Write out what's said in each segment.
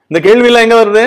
இந்த கேள்வியெல்லாம் எங்க வருது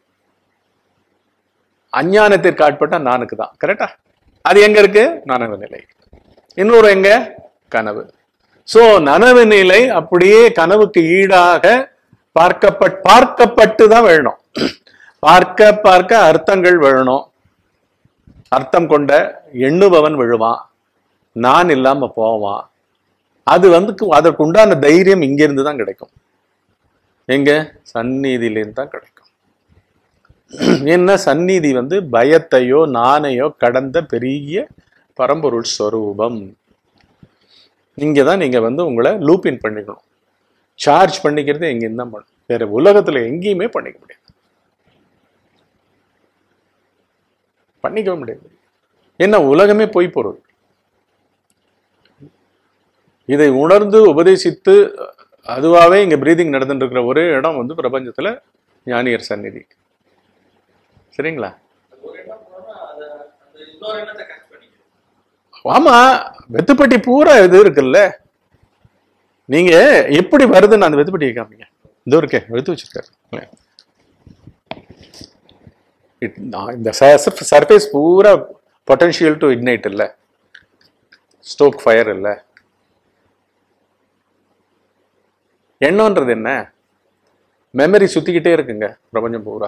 அஞ்ஞானத்திற்கு ஆட்பட்ட நானுக்கு தான் கரெக்டா அது எங்க இருக்கு நனவு நிலை இன்னொரு எங்க கனவு சோ நனவு நிலை அப்படியே கனவுக்கு ஈடாக பார்க்கப்பட் பார்க்கப்பட்டு தான் வேணும் பார்க்க பார்க்க அர்த்தங்கள் விழணும் அர்த்தம் கொண்ட எண்ணுபவன் விழுவான் நான் இல்லாம போவான் அது வந்து அதற்கு உண்டான தைரியம் இங்கிருந்து தான் கிடைக்கும் எங்க சந்நிதியிலிருந்து தான் கிடைக்கும் என்ன சந்நிதி வந்து பயத்தையோ நானையோ கடந்த பெரிய பரம்பொருள் ஸ்வரூபம் இங்கே தான் நீங்கள் வந்து உங்களை லூப்பின் பண்ணிக்கணும் சார்ஜ் பண்ணிக்கிறது எங்கேயும் தான் பண்ணும் வேற உலகத்தில் எங்கேயுமே பண்ணிக்க முடியாது பண்ணிக்கவே முடியாது என்ன உலகமே பொய் பொருள் இதை உணர்ந்து உபதேசித்து அதுவாகவே இங்கே பிரீதிங் நடந்துட்டு இருக்கிற ஒரே இடம் வந்து பிரபஞ்சத்தில் ஞானியர் சந்நிதி சரிங்களா ஒரு எண்ணம் போனா அதை அந்த இன்னொரு எண்ணத்தை கனெக்ட் பண்ணிக்கணும் ஆமா வெத்துப்பட்டி பூரா இது இருக்குல்ல நீங்க எப்படி வருதுன்னு அந்த வெத்துப்பட்டியை காமிங்க இதோ இருக்கே வெத்து வச்சிருக்காரு It- நான் இந்த சர்ஃபேஸ் பூரா பொட்டன்ஷியல் டு இக்னைட் இல்ல ஸ்டோக் ஃபயர் இல்ல எண்ணம்ன்றது என்ன மெமரி சுத்திக்கிட்டே இருக்குங்க பிரபஞ்சம் பூரா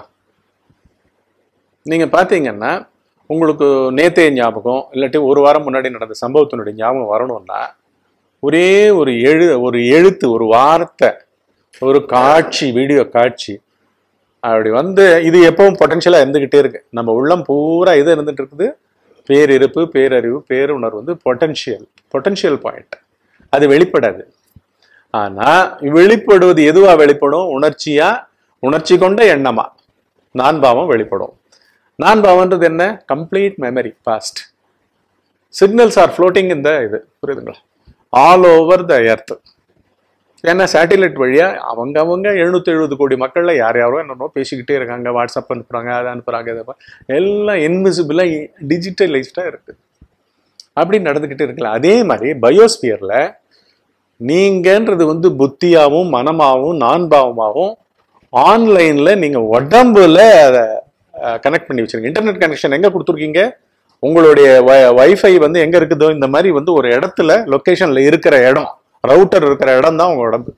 நீங்க பாத்தீங்கன்னா உங்களுக்கு நேத்தைய ஞாபகம் இல்லாட்டி ஒரு வாரம் முன்னாடி நடந்த சம்பவத்தினுடைய ஞாபகம் வரணும்னா ஒரே ஒரு எழு ஒரு எழுத்து ஒரு வார்த்தை ஒரு காட்சி வீடியோ காட்சி அப்படி வந்து இது எப்பவும் பொட்டன்ஷியலாக இருந்துகிட்டே இருக்கு நம்ம உள்ளம் பூரா இது இருந்துட்டு இருக்குது பேரிருப்பு பேரறிவு பேருணர்வு வந்து பொட்டன்ஷியல் பொட்டன்ஷியல் பாயிண்ட் அது வெளிப்படாது ஆனா வெளிப்படுவது எதுவா வெளிப்படும் உணர்ச்சியா உணர்ச்சி கொண்ட எண்ணமா நான் பாவம் வெளிப்படும் நான் பாவம்ன்றது என்ன complete memory past signals are floating இந்த இது புரியுதுங்களா ஆல் ஓவர் த எர்த் ஏன்னா சேட்டிலைட் வழியா அவங்க அவங்க எழுநூத்தி எழுபது கோடி மக்கள்ல யார் யாரோ என்னென்னோ பேசிக்கிட்டே இருக்காங்க வாட்ஸ்அப் அனுப்புறாங்க அதை அனுப்புறாங்க இதை ப- எல்லாம் இன்விசிபிளா டிஜிட்டலைஸ்டா இருக்கு அப்படி நடந்துக்கிட்டே இருக்குல்ல அதே மாதிரி பயோஸ்பியர்ல நீங்கன்றது வந்து புத்தியாவும் மனமாவும் நான் பாவமாவும் ஆன்லைன்ல நீங்க உடம்புல அதை கனெக்ட் பண்ணி வச்சிருக்கீங்க இன்டர்நெட் கனெக்ஷன் எங்க கொடுத்துருக்கீங்க உங்களுடைய வைஃபை வந்து எங்க இருக்குதோ இந்த மாதிரி வந்து ஒரு இடத்துல லொகேஷன்ல இருக்கிற இடம் ரவுட்டர் இருக்கிற இடம் தான் உங்க உடம்பு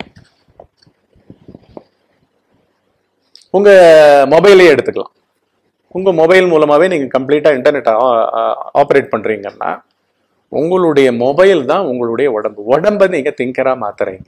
உங்க மொபைலே எடுத்துக்கலாம் உங்க மொபைல் மூலமாவே நீங்க கம்ப்ளீட்டா இன்டர்நெட் ஆப்ரேட் பண்றீங்கன்னா உங்களுடைய மொபைல் தான் உங்களுடைய உடம்பு உடம்பை நீங்க திங்கரா மாத்துறீங்க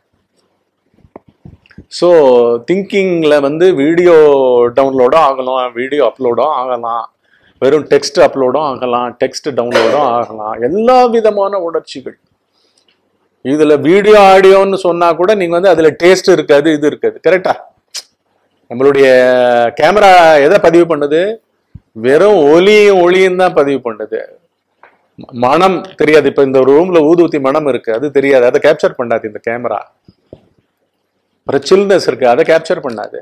ஸோ திங்கிங்கில் வந்து வீடியோ டவுன்லோடும் ஆகலாம் வீடியோ அப்லோடும் ஆகலாம் வெறும் டெக்ஸ்ட் அப்லோடும் ஆகலாம் டெக்ஸ்ட் டவுன்லோடும் ஆகலாம் எல்லா விதமான உணர்ச்சிகள் இதுல வீடியோ ஆடியோன்னு சொன்னா கூட நீங்க வந்து அதுல டேஸ்ட் இருக்காது இது இருக்காது கரெக்டா நம்மளுடைய கேமரா எதை பதிவு பண்ணுது வெறும் ஒலியும் ஒளியும் தான் பதிவு பண்ணுது ம- மனம் தெரியாது இப்ப இந்த ரூம்ல ஊதுவத்தி மனம் இருக்கு அது தெரியாது அதை கேப்சர் பண்ணாது இந்த கேமரா அப்புறம் சில்னஸ் இருக்கு அதை கேப்சர் பண்ணாது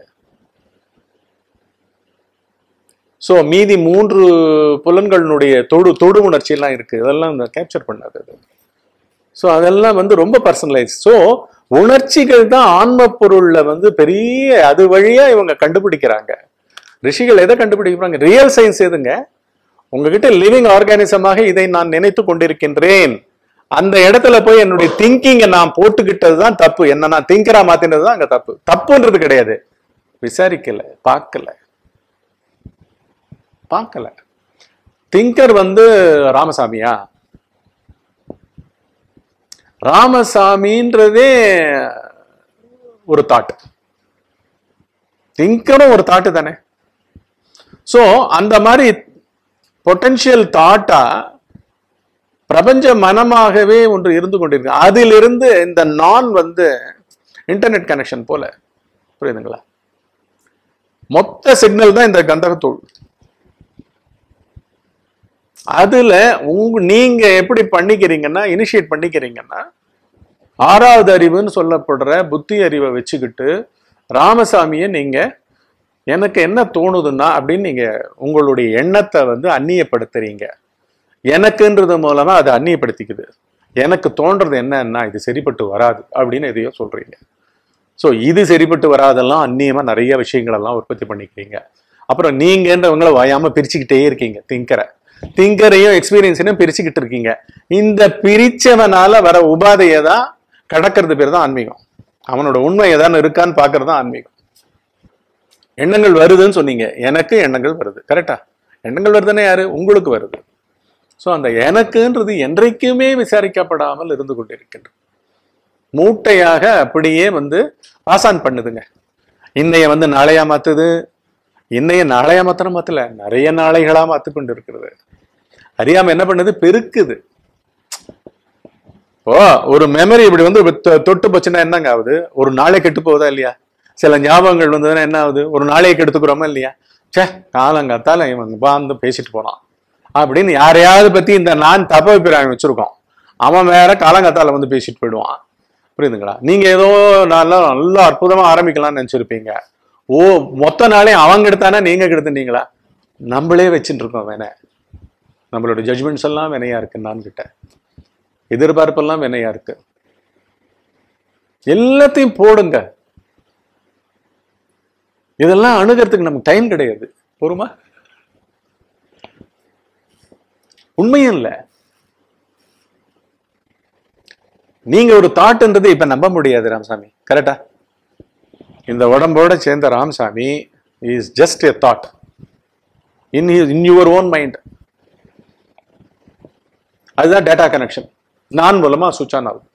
ஸோ மீதி மூன்று புலன்களினுடைய தொடு தொடு உணர்ச்சி எல்லாம் இருக்கு இதெல்லாம் கேப்சர் பண்ணாது அது ஸோ அதெல்லாம் வந்து ரொம்ப பர்சனலைஸ் ஸோ உணர்ச்சிகள் தான் ஆன்ம பொருள்ல வந்து பெரிய அது வழியா இவங்க கண்டுபிடிக்கிறாங்க ரிஷிகள் எதை கண்டுபிடிக்கிறாங்க ரியல் சயின்ஸ் எதுங்க உங்ககிட்ட லிவிங் ஆர்கானிசமாக இதை நான் நினைத்து கொண்டிருக்கின்றேன் அந்த இடத்துல போய் என்னுடைய திங்கிங்கை நான் போட்டுக்கிட்டது தான் தப்பு என்ன நான் திங்கரா மாத்தினது தான் அங்க தப்பு தப்புன்றது கிடையாது விசாரிக்கல பார்க்கல பார்க்கல திங்கர் வந்து ராமசாமியா ராமசாமின்றதே ஒரு தாட் திங்கரும் ஒரு தாட்டு தானே சோ அந்த மாதிரி பொட்டன்ஷியல் தாட்டா பிரபஞ்ச மனமாகவே ஒன்று இருந்து கொண்டிருக்கு அதிலிருந்து இந்த நான் வந்து இன்டர்நெட் கனெக்ஷன் போல புரியுதுங்களா மொத்த சிக்னல் தான் இந்த கந்தகத்தூள் அதுல உங்க நீங்க எப்படி பண்ணிக்கிறீங்கன்னா இனிஷியேட் பண்ணிக்கிறீங்கன்னா ஆறாவது அறிவுன்னு சொல்லப்படுற புத்தி அறிவை வச்சுக்கிட்டு ராமசாமியை நீங்க எனக்கு என்ன தோணுதுன்னா அப்படின்னு நீங்க உங்களுடைய எண்ணத்தை வந்து அந்நியப்படுத்துறீங்க எனக்குன்றது மூலமா அதை அந்நியப்படுத்திக்குது எனக்கு தோன்றது என்னன்னா இது சரிப்பட்டு வராது அப்படின்னு எதையோ சொல்றீங்க ஸோ இது சரிப்பட்டு வராதெல்லாம் அந்நியமா நிறைய விஷயங்கள் எல்லாம் உற்பத்தி பண்ணிக்கிறீங்க அப்புறம் நீங்கன்றவங்கள வாயாம பிரிச்சுக்கிட்டே இருக்கீங்க திங்கரை திங்கரையும் எக்ஸ்பீரியன்ஸையும் பிரிச்சுக்கிட்டு இருக்கீங்க இந்த பிரிச்சவனால வர உபாதையை தான் கடக்கிறது பேர் தான் ஆன்மீகம் அவனோட உண்மை ஏதாவது இருக்கான்னு பார்க்கறது தான் ஆன்மீகம் எண்ணங்கள் வருதுன்னு சொன்னீங்க எனக்கு எண்ணங்கள் வருது கரெக்டா எண்ணங்கள் வருதுன்னா யாரு உங்களுக்கு வருது ஸோ அந்த எனக்குன்றது என்றைக்குமே விசாரிக்கப்படாமல் இருந்து கொண்டிருக்கின்றது மூட்டையாக அப்படியே வந்து பாசான் பண்ணுதுங்க இன்னைய வந்து நாளையா மாத்துது இன்னைய நாளையா மாத்திரம் மாத்தல நிறைய நாளைகளா மாத்து கொண்டு இருக்கிறது அறியாம என்ன பண்ணுது பெருக்குது ஓ ஒரு மெமரி இப்படி வந்து தொ- தொட்டு போச்சுன்னா என்னங்க ஆகுது ஒரு நாளை கெட்டு போகுதா இல்லையா சில ஞாபகங்கள் வந்ததுன்னா என்ன ஆகுது ஒரு நாளையை கெடுத்துக்கிறோமா இல்லையா ச்சே காலங்காத்தால இவன் வந்து பேசிட்டு போனான் அப்படின்னு யாரையாவது பத்தி இந்த நான் தப்ப வைப்பிறாங்க வச்சிருக்கோம் அவன் வேற காலங்காத்தால வந்து பேசிட்டு போயிடுவான் புரியுதுங்களா நீங்க ஏதோ நல்லா நல்லா அற்புதமா ஆரம்பிக்கலாம்னு நினைச்சிருப்பீங்க ஓ மொத்த நாளே அவங்க எடுத்தானா நீங்க கெடுத்துட்டீங்களா நம்மளே வச்சுட்டு இருக்கோம் வேணை நம்மளோட ஜட்ஜ்மெண்ட்ஸ் எல்லாம் வினையா இருக்கு நான் கிட்ட எதிர்பார்ப்பெல்லாம் வினையா இருக்கு எல்லாத்தையும் போடுங்க இதெல்லாம் அணுகிறதுக்கு நமக்கு டைம் கிடையாது போருமா உண்மையும் இல்ல நீங்க ஒரு தாட்ன்றது இப்ப நம்ப முடியாது ராமசாமி கரெக்டா இந்த உடம்போட சேர்ந்த Ramasamy is just a thought in in your own mind அதுதான் டேட்டா கனெக்ஷன் நான் மூலமா சுவிட்ச் ஆன் ஆகுது